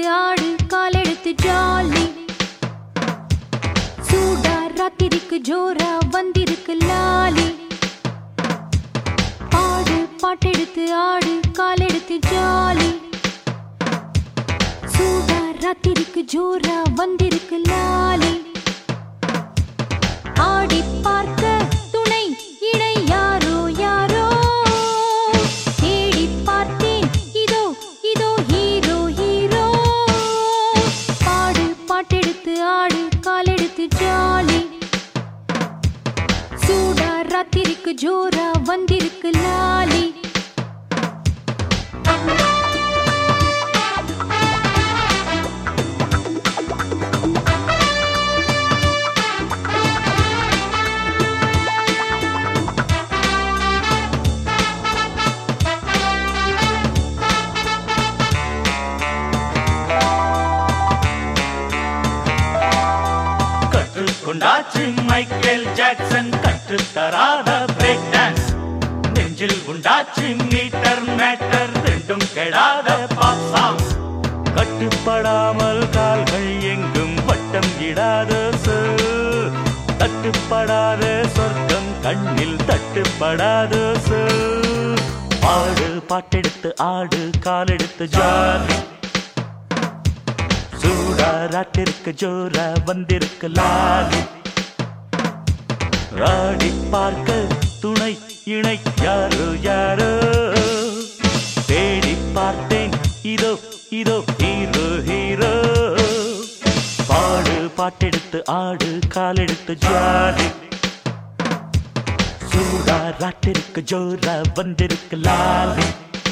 ஆடு காலெடுத்து ஜாலி சூடா ராத்திரிக்கு ஜோரா வந்திருக்கு லாலி ஆடு பாட்டெடுத்து ஆடு காலெடுத்து ஜாலி சூடா ராத்திரிக்கு ஜோரா வந்திருக்கு லாலி ஆடி பார்க்க துணை இணை யாரோ யாரோ தேடி பார்த்தேன் இதோ இதோ ஹீரோ ஹீரோ பாடு பாட்டெடுத்து ஆடு காலெடுத்து ஜாலி சூடா ராத்திரிக்கு ஜோரா வந்திருக்கு லாலி கற்றுக்கொண்டாச்சு மைக்கேல் ஜாக்சன் கற்றுத்தராத பிரேக் டான்ஸ் நெஞ்சில் உண்டாச்சு மீட்டர் மேட்டர் ரெண்டும் கெடாத பாப்சாங் கட்டுப்படாமல் கால்கள் எங்கும் வட்டம் இடாத சொல் தட்டுப்படாத சொர்க்கம் கண்ணில் தட்டுப்படாத சொல் ஆடு பாட்டெடுத்து ஆடு காலெடுத்து ஜாலி சூடா ராட்டிற்கு ஜோரா வந்திருக்கு லாலி ஆடி பார்க்க துணை இணை யாரோ யாரோ தேடி பார்த்தேன் இதோ இதோ ஹீரோ ஹீரோ பாடு பாட்டெடுத்து ஆடு காலெடுத்து ஜாலி சூடா ராட்டிற்கு ஜோரா வந்திருக்கு லாலி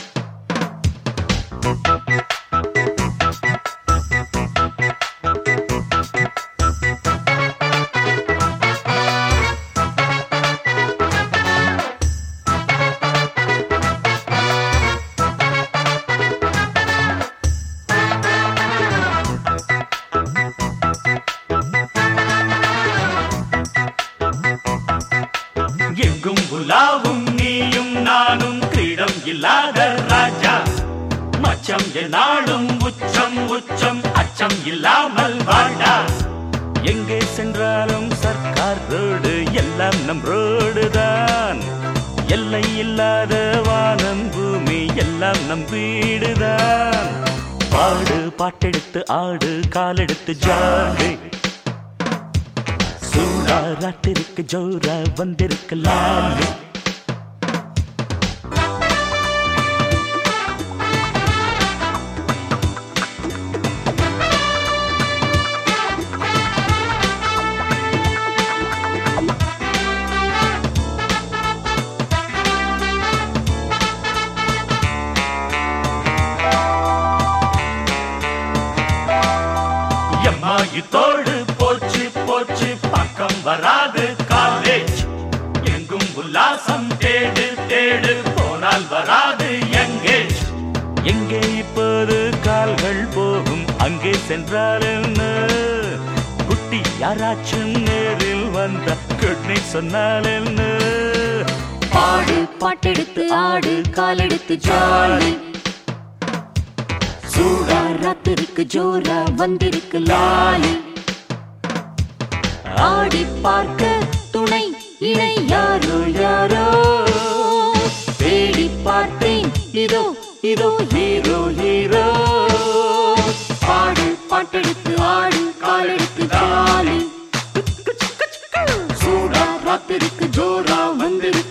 எங்கும் உலாவும் நீயும் நானும் கிரீடம் இல்லாத ராஜா மச்சம் என்னாலும் உச்சம் உச்சம் அச்சம் இல்லாமல் வாடா எங்கே சென்றாலும் சர்க்கார் ரோடு எல்லாம் நம் ரோடு தான் எல்லை இல்லாத வானம் பூமி எல்லாம் நம் வீடுதான் பாடு பாட்டெடுத்து ஆடு காலெடுத்து ஜாடு சூடா ராட்டிருக்கு ஜோரா வந்திருக்கு லாலி எம்மா இதோடு போச்சு போச்சு பக்கம் வராது காலேஜ் எங்கும் உல்லாசம் தேடு தேடு போனால் வராது எங்கேஜ் எங்கே இப்போது கால்கள் போகும் அங்கே சென்றால் என்ன குட்டி யாராச்சும் நேரில் வந்த குட்னி சொன்னால் என்ன ஆடு பாட்டெடுத்து ஆடு காலெடுத்து ஜாலி சூடா ராத்திரிக்கு ஜோரா வந்திருக்கு லாலி ஆடி பார்க்க துணை இணை யாரோ யாரோ தேடி பார்த்தேன் இதோ இதோ ஹீரோ ஹீரோ ஆடு பாட்டெடுத்து ஆடு காலெடுத்து ஜாலி சூடா ராத்திரிக்கு ஜோரா வந்திருக்கு